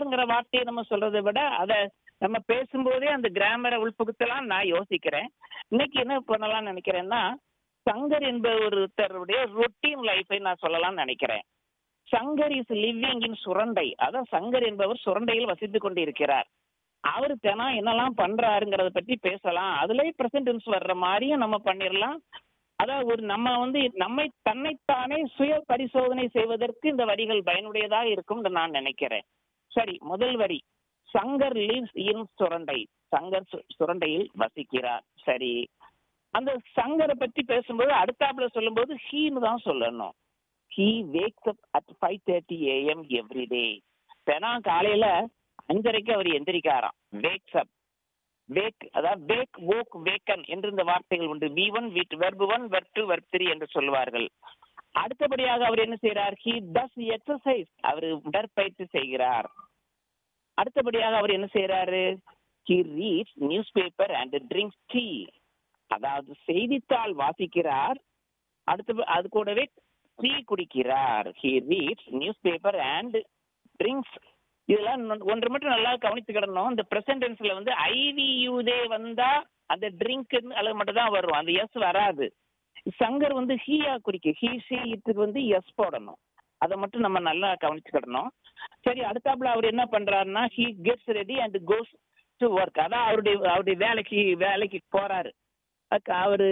சங்கர்ங்கிற வார்த்தையை நம்ம சொல்றதை விட அதை நம்ம பேசும்போதே அந்த கிராமரை உள்புகுத்தலாம் நான் யோசிக்கிறேன் இன்னைக்கு என்ன பண்ணலாம்னு நினைக்கிறேன்னா சங்கர் என்பவர் ஒருத்தருடைய ரொட்டீன் லைஃபை நான் சொல்லலாம்னு நினைக்கிறேன் Shankar is living in Surandai அதான் சங்கர் என்பவர் சுரண்டையில் வசித்துக் கொண்டிருக்கிறார் அவர் தினம் என்னெல்லாம் பண்றாருங்கிறத பற்றி பேசலாம் அதுலயே பிரசன்டென்ஸ் வர்ற மாதிரியும் நம்ம பண்ணிடலாம் அதாவது ஒரு நம்ம வந்து நம்மை தன்னைத்தானே சுய பரிசோதனை செய்வதற்கு இந்த வரிகள் பயனுடையதாக இருக்கும் நான் நினைக்கிறேன் சரி முதல் வரி சங்கர் லிவ்ஸ் இன் சுரண்டை சங்கர் சு- சுரண்டையில் வசிக்கிறார் சரி அந்த சங்கரை பற்றி பேசும்போது அடுத்தாப்புல சொல்லும்போது ஹீன்னு தான் சொல்லணும் he wakes up at five thirty AM every day தினம் காலையில அஞ்சரைக்கு அவர் எந்திரிக்காராம் வேக்ஸ் அப் வேக் அதாவது வேக் வோக் வேக்கன் என்று இந்த வார்த்தைகள் உண்டு V one with verb one verb two verb three என்று சொல்வார்கள் அடுத்தபடியாக அவர் என்ன செய்கிறார் ஹி டஸ் எக்ஸசைஸ் அவர் உடற்பயிற்சி செய்கிறார் அடுத்தபடியாக அவர் என்ன செய்யறாரு he reads newspaper and drinks tea அதாவது செய்தித்தாள் வாசிக்கிறார் அடுத்து அது கூடவே டீ குடிக்கிறார் he reads newspaper and drinks இதெல்லாம் இன்னொன்று- ஒன்று மட்டும் நல்லா கவனித்துக்கிடணும் இந்த பிரசன்டென்ஸ்ல வந்து ஐவியூதே வந்தா அந்த ட்ரிங்க் அளவு மட்டும் தான் வரும் அந்த எஸ் வராது சங்கர் வந்து ஹீயா குறிக்க ஹீ ஷீ இதுக்கு வந்து எஸ் போடணும் அதை மட்டும் நம்ம நல்லா கவனிச்சுக்கிடணும் சரி அடுத்தாப்புல அவர் என்ன பண்றாருன்னா he gets ready and goes to work அதான் அவருடைய அவருடைய வேலைக்கு வேலைக்கு போறாரு அதுக்கு அவரு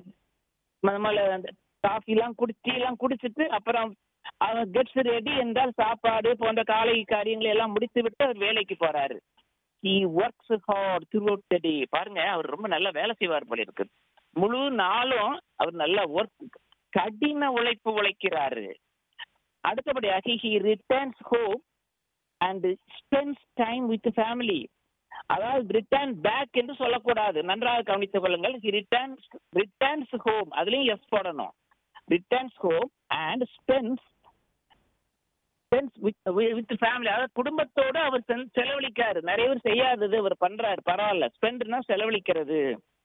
முதல்ல அந்த காஃபி எல்லாம் குடி டீ எல்லாம் குடிச்சிட்டு அப்புறம் அவர் கெட்ஸ் ரெடி என்றால் சாப்பாடு போன்ற காலை காரியங்களை எல்லாம் முடித்து விட்டு அவர் வேலைக்கு போறாரு he works hard throughout the day பாருங்க அவர் ரொம்ப நல்லா வேலை செய்வார் போல இருக்கு முழு நாளும் அவர் நல்ல ஒர்க் கடின உழைப்பு உழைக்கிறாரு அடுத்தபடியாக he returns home and spends time with family அதாவது ரிட்டர்ன் பேக் என்று சொல்லக்கூடாது நன்றாக கவனித்துக் கொள்ளுங்கள் ஹி ரிட்டர்ன்ஸ் ரிட்டர்ன்ஸ் ஹோம் அதுலயும் எஸ் போடணும் returns home and spends spends with with family அதாவது குடும்பத்தோட அவர் சென்- செலவழிக்காரு நிறைய பேர் செய்யாதது அவர் பண்றாரு பரவாயில்ல ஸ்பெண்ட்னா செலவழிக்கிறது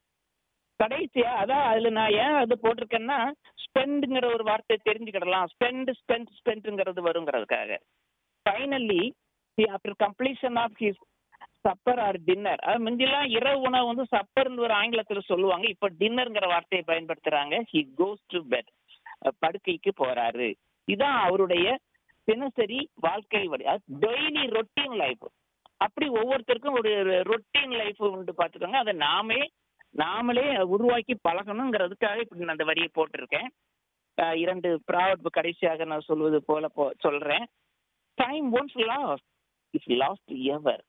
கடைசியா அதான் அதுல நான் ஏன் அது போட்டிருக்கேன்னா ஸ்பெண்டுங்கிற ஒரு வார்த்தை தெரிஞ்சுக்கிடலாம் ஸ்பெண்ட் ஸ்பெண்ட் ஸ்பெண்ட்ங்கிறது வருங்கிறதுக்காக finally after completion of his supper or dinner அது முந்திலாம் இரவு உணவு வந்து சப்பர்னு ஒரு ஆங்கிலத்துல சொல்லுவாங்க இப்ப டின்னர்ங்கிற வார்த்தையை பயன்படுத்துறாங்க ஹி கோஸ் டு பெட் படுக்கைக்கு போறாரு இதான் அவருடைய தினசரி வாழ்க்கை வழி டெய்லி ரொட்டீன் லைஃப் அப்படி ஒவ்வொருத்தருக்கும் ஒரு ரொட்டீன் லைஃப் உண்டு பார்த்துக்கோங்க அதை நாமே நாமளே உருவாக்கி பழகணுங்கிறதுக்காக இப்படி நான் அந்த வரியை போட்டிருக்கேன் அஹ் இரண்டு ப்ராவர்பு கடைசியாக நான் சொல்வது போல போ சொல்றேன் time once lost is lost ever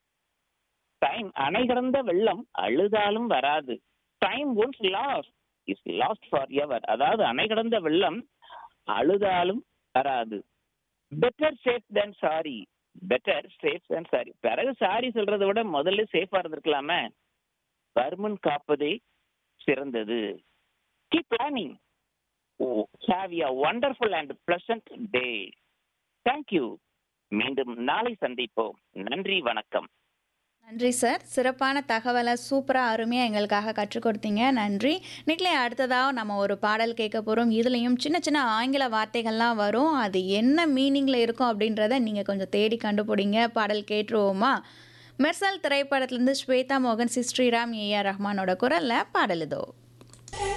time அணை கடந்த வெள்ளம் அழுதாலும் வராது time once lost is lost forever அதாவது அணை கடந்த வெள்ளம் அழுதாலும் வராது better safe then sorry better safe then sorry பிறகு சாரி சொல்றதை விட முதல்ல சேஃபா இருந்திருக்கலாமே வருமுன் காப்பதே சிறந்தது keep planning have a wonderful and pleasant day thank you மீண்டும் நாளை சந்திப்போம் நன்றி வணக்கம் நன்றி சார் சிறப்பான தகவலை சூப்பராக அருமையாக எங்களுக்காக கற்றுக் கொடுத்தீங்க நன்றி நிக்கலே அடுத்ததாக நம்ம ஒரு பாடல் கேட்க போகிறோம் இதுலேயும் சின்ன சின்ன ஆங்கில வார்த்தைகள்லாம் வரும் அது என்ன மீனிங்கில் இருக்கும் அப்படின்றத நீங்கள் கொஞ்சம் தேடி கண்டுபிடிங்க பாடல் கேட்டுருவோமா மெர்சல் திரைப்படத்துலேருந்து ஸ்வேதா மோகன் சி ஸ்ரீராம் ஏஆர் ரஹ்மானோட குரலில் பாடல் இதோ